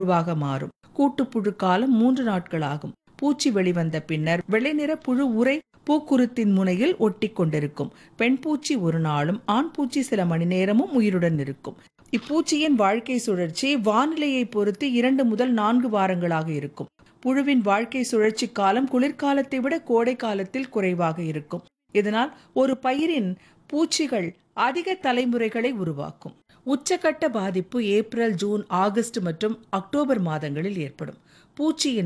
புழுவாக மாறும் கூட்டுப்புழு காலம் மூன்று நாட்கள் ஆகும் பூச்சி வெளிவந்த பின்னர் வெள்ளை நிற புழு உரை பூக்குருத்தின் முனையில் ஒட்டி கொண்டிருக்கும் பெண் பூச்சி ஒரு நாளும் ஆண் பூச்சி சில மணி நேரமும் உயிருடன் இருக்கும் இப்பூச்சியின் வாழ்க்கை சுழற்சி வானிலையை பொறுத்து இரண்டு முதல் நான்கு வாரங்களாக இருக்கும் புழுவின் வாழ்க்கை சுழற்சி காலம் குளிர்காலத்தை விட கோடை காலத்தில் குறைவாக இருக்கும் இதனால் ஒரு பயிரின் பூச்சிகள் அதிக தலைமுறைகளை உருவாக்கும் உச்சக்கட்ட பாதிப்பு ஏப்ரல் ஜூன் ஆகஸ்ட் மற்றும் அக்டோபர் மாதங்களில் ஏற்படும் பூச்சியின்